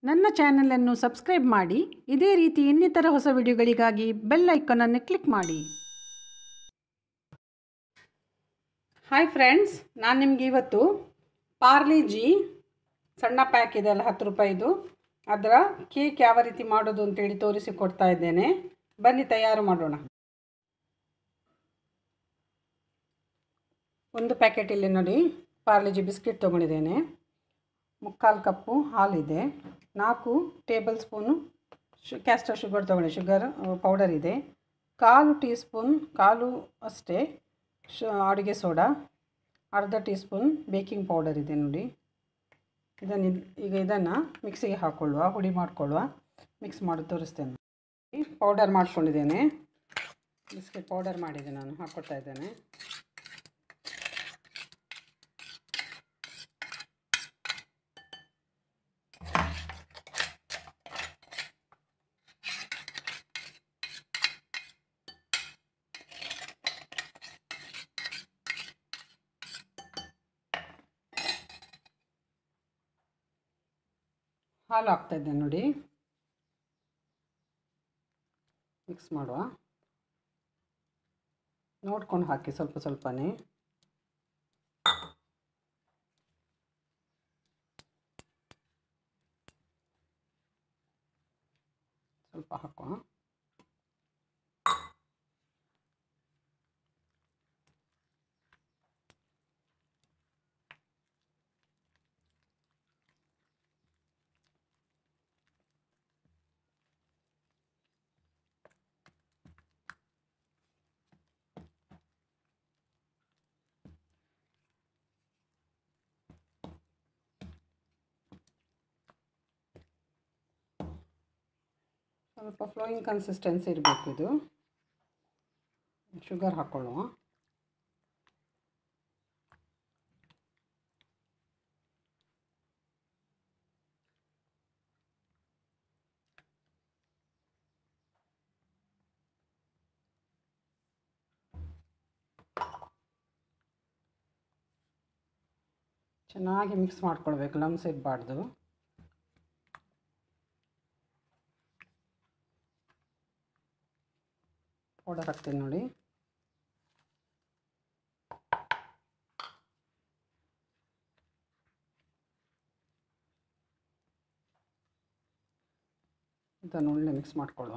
ನನ್ನ ಚಾನಲನ್ನು ಸಬ್ಸ್ಕ್ರೈಬ್ ಮಾಡಿ ಇದೇ ರೀತಿ ಇನ್ನಿತರ ಹೊಸ ವಿಡಿಯೋಗಳಿಗಾಗಿ ಬೆಲ್ ಐಕಾನನ್ನು ಕ್ಲಿಕ್ ಮಾಡಿ ಹಾಯ್ ಫ್ರೆಂಡ್ಸ್ ನಾನು ನಿಮಗೆ ಇವತ್ತು ಪಾರ್ಲಿ ಜಿ ಸಣ್ಣ ಪ್ಯಾಕ್ ಇದೆ ಅಲ್ಲ ಹತ್ತು ರೂಪಾಯಿದು ಅದರ ಕೇಕ್ ಯಾವ ರೀತಿ ಮಾಡೋದು ಅಂತೇಳಿ ತೋರಿಸಿ ಕೊಡ್ತಾ ಇದ್ದೇನೆ ಬನ್ನಿ ತಯಾರು ಮಾಡೋಣ ಒಂದು ಪ್ಯಾಕೆಟ್ ಇಲ್ಲಿ ನೋಡಿ ಪಾರ್ಲೆಜಿ ಬಿಸ್ಕೆಟ್ ತೊಗೊಂಡಿದ್ದೇನೆ ಮುಕ್ಕಾಲು ಕಪ್ಪು ಹಾಲಿದೆ ನಾಲ್ಕು ಟೇಬಲ್ ಸ್ಪೂನು ಶು ಕ್ಯಾಸ್ಟರ್ ಶುಗರ್ ತೊಗೊಂಡೆ ಶುಗರ್ ಪೌಡರ್ ಇದೆ ಕಾಲು ಟೀ ಸ್ಪೂನ್ ಕಾಲು ಅಷ್ಟೇ ಶು ಅಡುಗೆ ಸೋಡಾ ಅರ್ಧ ಟೀ ಸ್ಪೂನ್ ಬೇಕಿಂಗ್ ಪೌಡರ್ ಇದೆ ನೋಡಿ ಇದನ್ನು ಈಗ ಇದನ್ನು ಮಿಕ್ಸಿಗೆ ಹಾಕ್ಕೊಳ್ಳುವ ಹುಡಿ ಮಾಡಿಕೊಳ್ಳುವ ಮಿಕ್ಸ್ ಮಾಡಿ ತೋರಿಸ್ತೇನೆ ಪೌಡರ್ ಮಾಡ್ಕೊಂಡಿದ್ದೇನೆ ಬಿಸ್ಕೆಟ್ ಪೌಡರ್ ಮಾಡಿದೆ ನಾನು ಹಾಕ್ಕೊಳ್ತಾ ಇದ್ದೇನೆ ಹಾಲು ಹಾಕ್ತಾಯಿದ್ದೆ ನೋಡಿ ಮಿಕ್ಸ್ ಮಾಡುವ ನೋಡ್ಕೊಂಡು ಹಾಕಿ ಸ್ವಲ್ಪ ಸ್ವಲ್ಪನೇ ಸ್ವಲ್ಪ ಹಾಕುವ ಸ್ವಲ್ಪ ಫ್ಲೋಯಿಂಗ್ ಕನ್ಸಿಸ್ಟೆನ್ಸಿ ಇರಬೇಕು ಇದು ಶುಗರ್ ಹಾಕ್ಕೊಳ್ಳುವ ಚೆನ್ನಾಗಿ ಮಿಕ್ಸ್ ಮಾಡ್ಕೊಳ್ಬೇಕು ಲಮ್ಸ್ ಇರಬಾರ್ದು ಪೌಡರ್ ಹಾಕ್ತೀನಿ ನೋಡಿ ಇದನ್ನು ಒಳ್ಳೆ ಮಿಕ್ಸ್ ಮಾಡ್ಕೊಳ್ಳುವ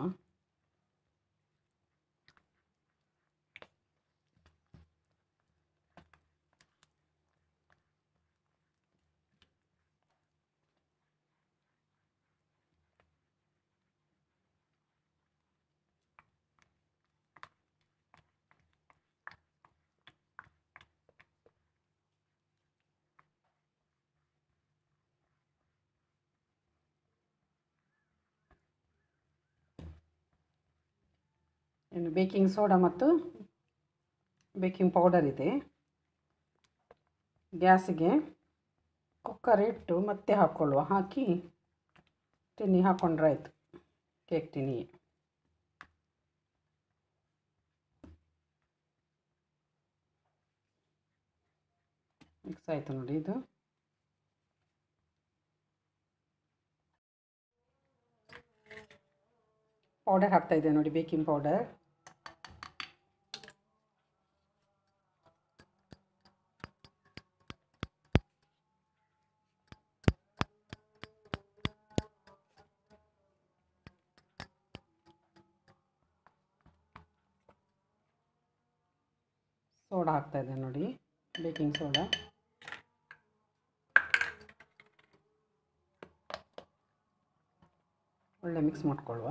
ಇನ್ನು ಬೇಕಿಂಗ್ ಸೋಡಾ ಮತ್ತು ಬೇಕಿಂಗ್ ಪೌಡರ್ ಇದೆ ಗ್ಯಾಸಿಗೆ ಕುಕ್ಕರ್ ಇಟ್ಟು ಮತ್ತೆ ಹಾಕ್ಕೊಳ್ಳುವ ಹಾಕಿ ತಿನ್ನಿ ಹಾಕ್ಕೊಂಡ್ರೆ ಆಯಿತು ಕೇಕ್ ತಿನ್ನಿ ಮಿಕ್ಸ್ ಆಯಿತು ನೋಡಿ ಇದು ಪೌಡರ್ ಹಾಕ್ತಾ ಇದೆ ನೋಡಿ ಬೇಕಿಂಗ್ ಪೌಡರ್ ಸೋಡಾ ಹಾಕ್ತಾ ಇದೆ ನೋಡಿ ಬೇಕಿಂಗ್ ಸೋಡಾ ಒಳ್ಳೆ ಮಿಕ್ಸ್ ಮಾಡ್ಕೊಳ್ಳುವ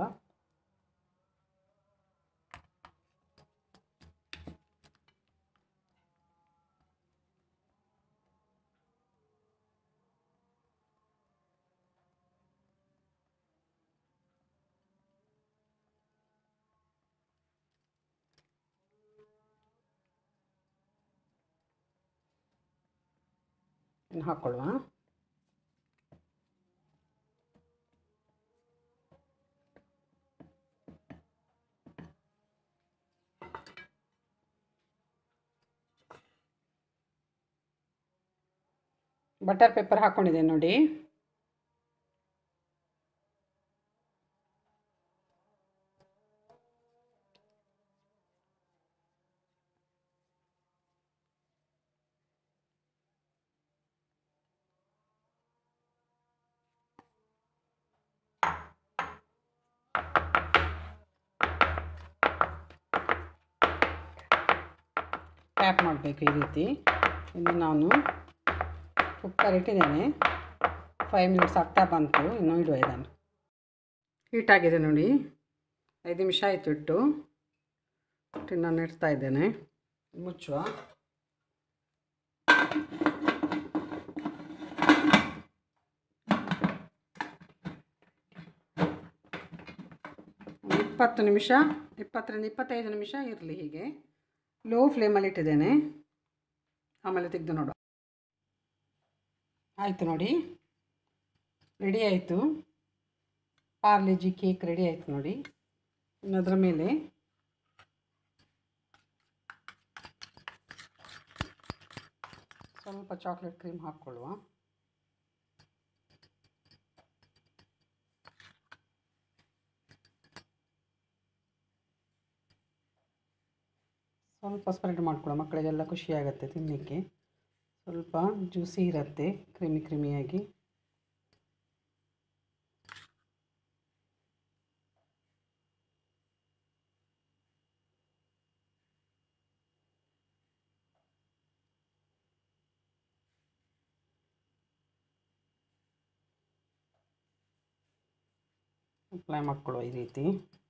ಇನ್ನು ಹಾಕ್ಕೊಳ್ಳುವ ಬಟರ್ ಪೇಪರ್ ಹಾಕ್ಕೊಂಡಿದ್ದೇನೆ ನೋಡಿ ಟ್ಯಾಪ್ ಮಾಡಬೇಕು ಈ ರೀತಿ ಇನ್ನು ನಾನು ಕುಕ್ಕರ್ ಇಟ್ಟಿದ್ದೇನೆ ಫೈವ್ ಮಿನಿಟ್ಸ್ ಆಗ್ತಾ ಬಂತು ಇನ್ನೂ ಇಡುವ ಇದನ್ನು ಹೀಟಾಗಿದೆ ನೋಡಿ ಐದು ನಿಮಿಷ ಆಯಿತು ಇಟ್ಟು ನಾನು ಇಡ್ತಾ ಇದ್ದೇನೆ ಮುಚ್ಚುವ ಇಪ್ಪತ್ತು ನಿಮಿಷ ಇಪ್ಪತ್ತರಿಂದ ಇಪ್ಪತ್ತೈದು ನಿಮಿಷ ಇರಲಿ ಹೀಗೆ ಲೋ ಫ್ಲೇಮಲ್ಲಿ ಇಟ್ಟಿದ್ದೇನೆ ಆಮೇಲೆ ತೆಗೆದು ನೋಡುವ ಆಯಿತು ನೋಡಿ ರೆಡಿ ಆಯಿತು ಪಾರ್ಲೆಜಿ ಕೇಕ್ ರೆಡಿ ಆಯಿತು ನೋಡಿ ಇನ್ನು ಅದರ ಮೇಲೆ ಸ್ವಲ್ಪ ಚಾಕ್ಲೇಟ್ ಕ್ರೀಮ್ ಹಾಕ್ಕೊಳ್ಳುವ ಸ್ವಲ್ಪ ಸ್ಪ್ರೆಡ್ ಮಾಡ್ಕೊಳ್ಳೋ ಮಕ್ಕಳಿಗೆಲ್ಲ ಖುಷಿಯಾಗತ್ತೆ ತಿನ್ನಲಿಕ್ಕೆ ಸ್ವಲ್ಪ ಜ್ಯೂಸಿ ಇರುತ್ತೆ ಕ್ರಿಮಿ ಕ್ರಿಮಿಯಾಗಿ ಅಪ್ಲೈ ಮಾಡ್ಕೊಳ್ಳುವ ಈ ರೀತಿ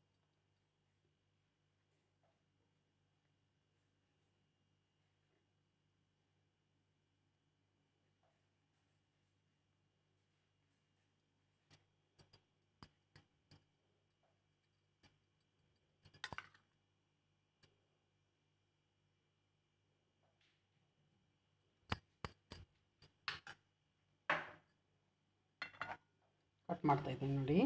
ಕಟ್ ಮಾಡ್ತಾ ಇದ್ದೀನಿ ನೋಡಿ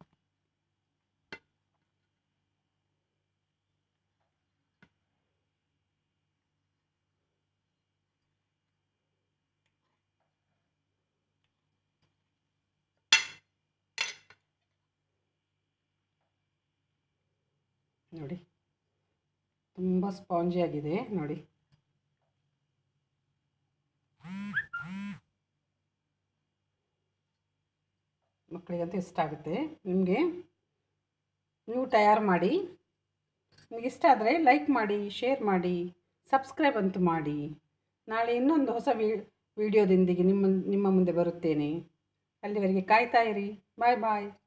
ನೋಡಿ ತುಂಬ ಸ್ಪಾಂಜಿ ಆಗಿದೆ ನೋಡಿ ಮಕ್ಕಳಿಗಂತೂ ಇಷ್ಟ ಆಗುತ್ತೆ ನಿಮಗೆ ನೀವು ತಯಾರು ಮಾಡಿ ನಿಮಗೆ ಇಷ್ಟ ಆದರೆ ಲೈಕ್ ಮಾಡಿ ಶೇರ್ ಮಾಡಿ ಸಬ್ಸ್ಕ್ರೈಬ್ ಅಂತೂ ಮಾಡಿ ನಾಳೆ ಇನ್ನೊಂದು ಹೊಸ ವಿ ವಿಡಿಯೋದೊಂದಿಗೆ ನಿಮ್ಮ ನಿಮ್ಮ ಮುಂದೆ ಬರುತ್ತೇನೆ ಅಲ್ಲಿವರೆಗೆ ಕಾಯ್ತಾ ಇರಿ ಬಾಯ್ ಬಾಯ್